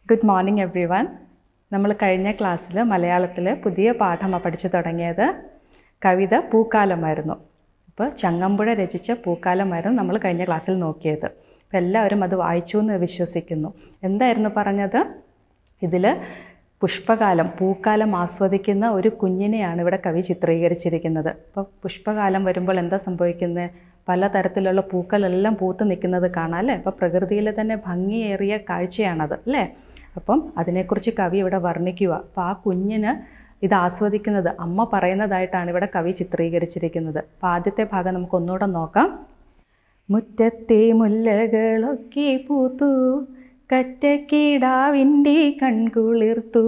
good morning every one നമ്മൾ കഴിഞ്ഞ ക്ലാസ്സിൽ മലയാളത്തിൽ പുതിയ പാഠമാണ് പഠിച്ചു തുടങ്ങിയത് കവിത പൂക്കാലമായിരുന്നു അപ്പോൾ ചങ്ങമ്പുഴ രചിച്ച പൂക്കാലമായിരുന്നു നമ്മൾ കഴിഞ്ഞ ക്ലാസ്സിൽ നോക്കിയത് അപ്പോൾ എല്ലാവരും അത് വായിച്ചു എന്ന് വിശ്വസിക്കുന്നു എന്തായിരുന്നു പറഞ്ഞത് ഇതിൽ പുഷ്പകാലം പൂക്കാലം ആസ്വദിക്കുന്ന ഒരു കുഞ്ഞിനെയാണ് ഇവിടെ കവി ചിത്രീകരിച്ചിരിക്കുന്നത് അപ്പോൾ പുഷ്പകാലം വരുമ്പോൾ എന്താ സംഭവിക്കുന്നത് പലതരത്തിലുള്ള പൂക്കളെല്ലാം പൂത്ത് നിൽക്കുന്നത് കാണാം അല്ലേ അപ്പോൾ പ്രകൃതിയിലെ തന്നെ ഭംഗിയേറിയ കാഴ്ചയാണത് അല്ലേ അപ്പം അതിനെക്കുറിച്ച് കവി ഇവിടെ വർണ്ണിക്കുക അപ്പോൾ ആ കുഞ്ഞിന് ഇത് ആസ്വദിക്കുന്നത് അമ്മ പറയുന്നതായിട്ടാണ് ഇവിടെ കവി ചിത്രീകരിച്ചിരിക്കുന്നത് അപ്പോൾ ആദ്യത്തെ ഭാഗം നമുക്ക് ഒന്നുകൂടെ നോക്കാം മുറ്റത്തെ മുല്ലകളൊക്കെ പൂത്തു കറ്റക്കിടാവിൻ്റെ കൺകുളിർത്തു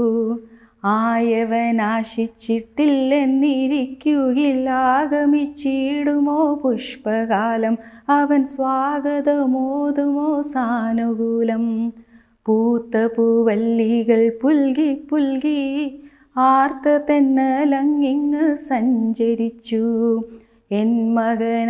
ആയവനാശിച്ചിട്ടില്ലെന്നിരിക്കുകിലാഗമിച്ചിടുമോ പുഷ്പകാലം അവൻ സ്വാഗതമോതുമോ സാനുകൂലം പൂത്ത പൂവല്ലികൾ പുൽകി പുൽകി ആർത്ത തെന്നലങ്ങിങ് സഞ്ചരിച്ചു എൻ മകൻ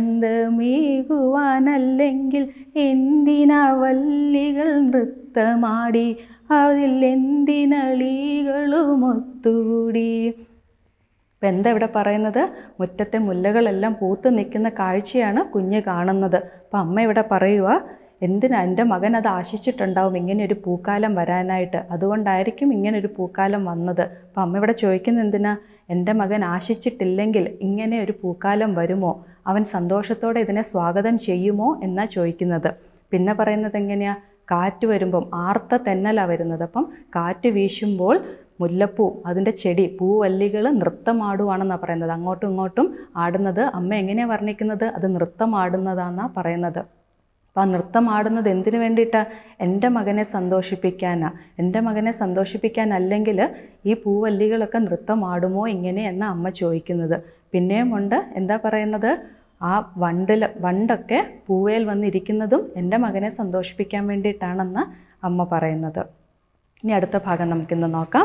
ആനന്ദമേകുവാനല്ലെങ്കിൽ എന്തിനാ വല്ലികൾ നൃത്തമാടി അതിൽ എന്തിനളികളും ഒത്തുകൂടി ഇപ്പം എന്താ ഇവിടെ പറയുന്നത് മുറ്റത്തെ മുല്ലകളെല്ലാം പൂത്ത് നിൽക്കുന്ന കാഴ്ചയാണ് കുഞ്ഞ് കാണുന്നത് അപ്പം അമ്മ ഇവിടെ പറയുക എന്തിനാ എൻ്റെ മകൻ അത് ആശിച്ചിട്ടുണ്ടാവും ഇങ്ങനെ ഒരു പൂക്കാലം വരാനായിട്ട് അതുകൊണ്ടായിരിക്കും ഇങ്ങനെ ഒരു പൂക്കാലം വന്നത് അപ്പം അമ്മ ഇവിടെ ചോദിക്കുന്നത് എന്തിനാ എൻ്റെ മകൻ ആശിച്ചിട്ടില്ലെങ്കിൽ ഇങ്ങനെ ഒരു പൂക്കാലം വരുമോ അവൻ സന്തോഷത്തോടെ ഇതിനെ സ്വാഗതം ചെയ്യുമോ എന്നാ ചോദിക്കുന്നത് പിന്നെ പറയുന്നത് എങ്ങനെയാ കാറ്റ് വരുമ്പം ആർത്ത തെന്നലാണ് വരുന്നത് അപ്പം കാറ്റ് വീശുമ്പോൾ മുല്ലപ്പൂ അതിൻ്റെ ചെടി പൂവല്ലികൾ നൃത്തമാടുവാണെന്നാണ് പറയുന്നത് അങ്ങോട്ടും ഇങ്ങോട്ടും ആടുന്നത് അമ്മ എങ്ങനെയാണ് വർണ്ണിക്കുന്നത് അത് നൃത്തമാടുന്നതാണെന്നാണ് പറയുന്നത് അപ്പോൾ ആ നൃത്തം ആടുന്നത് എന്തിനു വേണ്ടിയിട്ടാണ് എൻ്റെ മകനെ സന്തോഷിപ്പിക്കാനാണ് എൻ്റെ മകനെ സന്തോഷിപ്പിക്കാനല്ലെങ്കിൽ ഈ പൂവല്ലികളൊക്കെ നൃത്തം ആടുമോ ഇങ്ങനെ എന്ന് അമ്മ ചോദിക്കുന്നത് പിന്നെയും ഉണ്ട് എന്താ പറയുന്നത് ആ വണ്ടിൽ വണ്ടൊക്കെ പൂവേൽ വന്നിരിക്കുന്നതും എൻ്റെ മകനെ സന്തോഷിപ്പിക്കാൻ വേണ്ടിയിട്ടാണെന്ന് അമ്മ പറയുന്നത് ഇനി അടുത്ത ഭാഗം നമുക്കിന്ന് നോക്കാം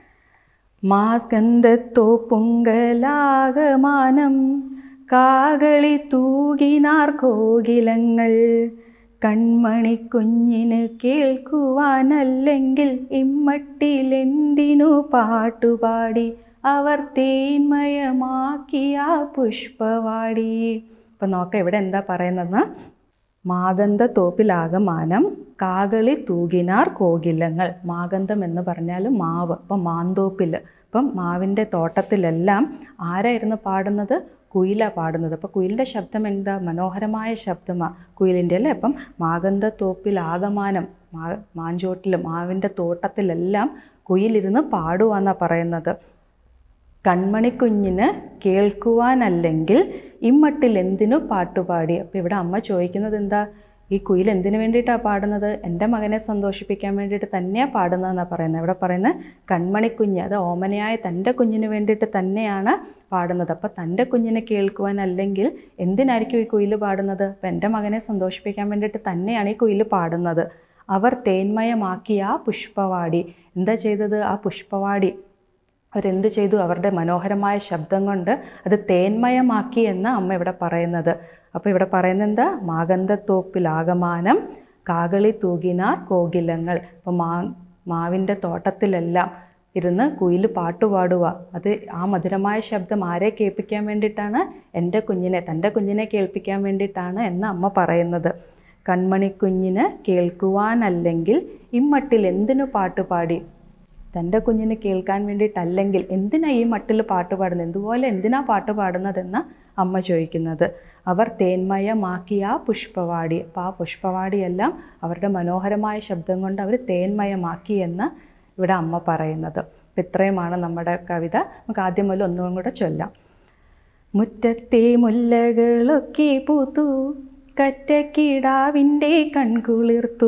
മാകന്തത്തോ പൊങ്കലാകമാനം കാകളി തൂകിനാർ കോകിലങ്ങൾ കൺമണി കുഞ്ഞിന് കേൾക്കുവാനല്ലെങ്കിൽ ഇമ്മട്ടിലെന്തിനു പാട്ടുപാടി അവർ തേന്മയമാക്കിയ പുഷ്പവാടി ഇപ്പം നോക്കാം ഇവിടെ എന്താ പറയുന്നത് മാഗന്ധ തോപ്പിലാകമാനം കാകളി തൂകിനാർ കോകിലങ്ങൾ മാഗന്ധം എന്ന് പറഞ്ഞാൽ മാവ് ഇപ്പം മാന്തോപ്പിൽ ഇപ്പം മാവിൻ്റെ തോട്ടത്തിലെല്ലാം ആരായിരുന്നു പാടുന്നത് കുയില പാടുന്നത് അപ്പോൾ കുയിലിൻ്റെ ശബ്ദം എന്താ മനോഹരമായ ശബ്ദമാണ് കുയിലിൻ്റെ അല്ലേ അപ്പം മാഗന്ധ തോപ്പിൽ ആകമാനം മാ മാഞ്ചോട്ടിൽ മാവിൻ്റെ തോട്ടത്തിലെല്ലാം കുയിലിരുന്ന് പാടുവാന്നാണ് പറയുന്നത് കൺമണിക്കുഞ്ഞിന് കേൾക്കുവാനല്ലെങ്കിൽ ഇമ്മട്ടിൽ എന്തിനു പാട്ടുപാടി അപ്പോൾ ഇവിടെ അമ്മ ചോദിക്കുന്നത് എന്താ ഈ കുയിൽ എന്തിനു വേണ്ടിയിട്ടാണ് പാടുന്നത് എൻ്റെ മകനെ സന്തോഷിപ്പിക്കാൻ വേണ്ടിയിട്ട് തന്നെയാണ് പാടുന്നതെന്നാണ് പറയുന്നത് ഇവിടെ പറയുന്നത് കൺമണിക്കുഞ്ഞ് അത് ഓമനയായ തൻ്റെ കുഞ്ഞിന് വേണ്ടിയിട്ട് തന്നെയാണ് പാടുന്നത് അപ്പോൾ തൻ്റെ കുഞ്ഞിനെ കേൾക്കുവാൻ അല്ലെങ്കിൽ എന്തിനായിരിക്കും ഈ കുയിൽ പാടുന്നത് അപ്പോൾ എൻ്റെ മകനെ സന്തോഷിപ്പിക്കാൻ വേണ്ടിയിട്ട് തന്നെയാണ് ഈ കുയിൽ പാടുന്നത് അവർ തേന്മയമാക്കിയ ആ പുഷ്പവാടി എന്താ ചെയ്തത് ആ പുഷ്പവാടി അവരെന്ത് ചെയ്തു അവരുടെ മനോഹരമായ ശബ്ദം കൊണ്ട് അത് തേന്മയമാക്കി എന്ന് അമ്മ ഇവിടെ പറയുന്നത് അപ്പോൾ ഇവിടെ പറയുന്നത് എന്താ മാഗന്ധത്തോപ്പിലാകമാനം കാകളി തൂകിനാർ കോകിലങ്ങൾ അപ്പോൾ മാ മാവിൻ്റെ തോട്ടത്തിലെല്ലാം ഇരുന്ന് കുയിൽ പാട്ടുപാടുക അത് ആ മധുരമായ ശബ്ദം ആരെ കേൾപ്പിക്കാൻ വേണ്ടിയിട്ടാണ് എൻ്റെ കുഞ്ഞിനെ തൻ്റെ കുഞ്ഞിനെ കേൾപ്പിക്കാൻ വേണ്ടിയിട്ടാണ് എന്ന് അമ്മ പറയുന്നത് കൺമണിക്കുഞ്ഞിന് കേൾക്കുവാനല്ലെങ്കിൽ ഇമ്മട്ടിൽ എന്തിനു പാട്ടുപാടി തൻ്റെ കുഞ്ഞിന് കേൾക്കാൻ വേണ്ടിയിട്ടല്ലെങ്കിൽ എന്തിനാ ഈ മട്ടിൽ പാട്ട് പാടുന്നത് എന്തുപോലെ എന്തിനാ പാട്ട് പാടുന്നതെന്ന് അമ്മ ചോദിക്കുന്നത് അവർ തേന്മയമാക്കിയ ആ പുഷ്പവാടി അപ്പോൾ ആ പുഷ്പവാടിയെല്ലാം അവരുടെ മനോഹരമായ ശബ്ദം കൊണ്ട് അവർ തേന്മയമാക്കി എന്ന് ഇവിടെ അമ്മ പറയുന്നത് അപ്പം ഇത്രയുമാണ് നമ്മുടെ കവിത നമുക്ക് ആദ്യം മുതൽ ഒന്നും കൂടെ ചൊല്ലാം മുറ്റത്തെ മുല്ലകളൊക്കെ പൂത്തു കറ്റക്കിടാവിൻ്റെ കൺകുളിർത്തു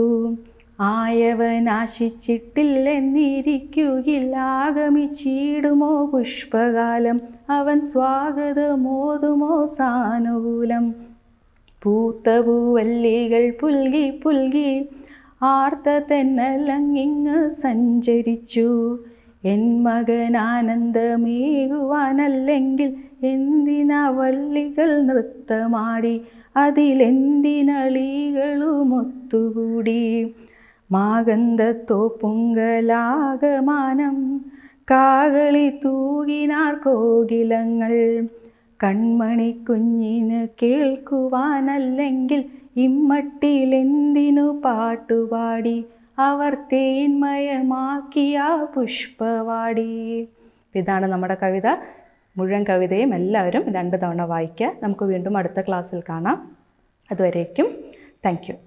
ആയവനാശിച്ചിട്ടില്ലെന്നിരിക്കുകിലാഗമിച്ചിടുമോ പുഷ്പകാലം അവൻ സ്വാഗതമോതുമോ സാനുകൂലം പൂത്ത പൂവല്ലികൾ പുൽകി പുൽകി ആർത്ത തെന്നലങ്ങിങ് സഞ്ചരിച്ചു എൻ മകൻ ആനന്ദമേകുവാനല്ലെങ്കിൽ എന്തിനാ വല്ലികൾ നൃത്തമാടി അതിലെന്തിനളികളും ഒത്തുകൂടി മാഗന്ധത്തോപ്പുങ്കലാകമാനം കാകളി തൂകിനാർ കോകിലങ്ങൾ കൺമണി കുഞ്ഞിന് കേൾക്കുവാനല്ലെങ്കിൽ ഇമ്മട്ടിലെന്തിനു പാട്ടുപാടി അവർ തേന്മയമാക്കിയ പുഷ്പവാടി ഇതാണ് നമ്മുടെ കവിത മുഴുവൻ കവിതയും എല്ലാവരും രണ്ട് തവണ വായിക്കുക നമുക്ക് വീണ്ടും അടുത്ത ക്ലാസ്സിൽ കാണാം അതുവരേക്കും താങ്ക് യു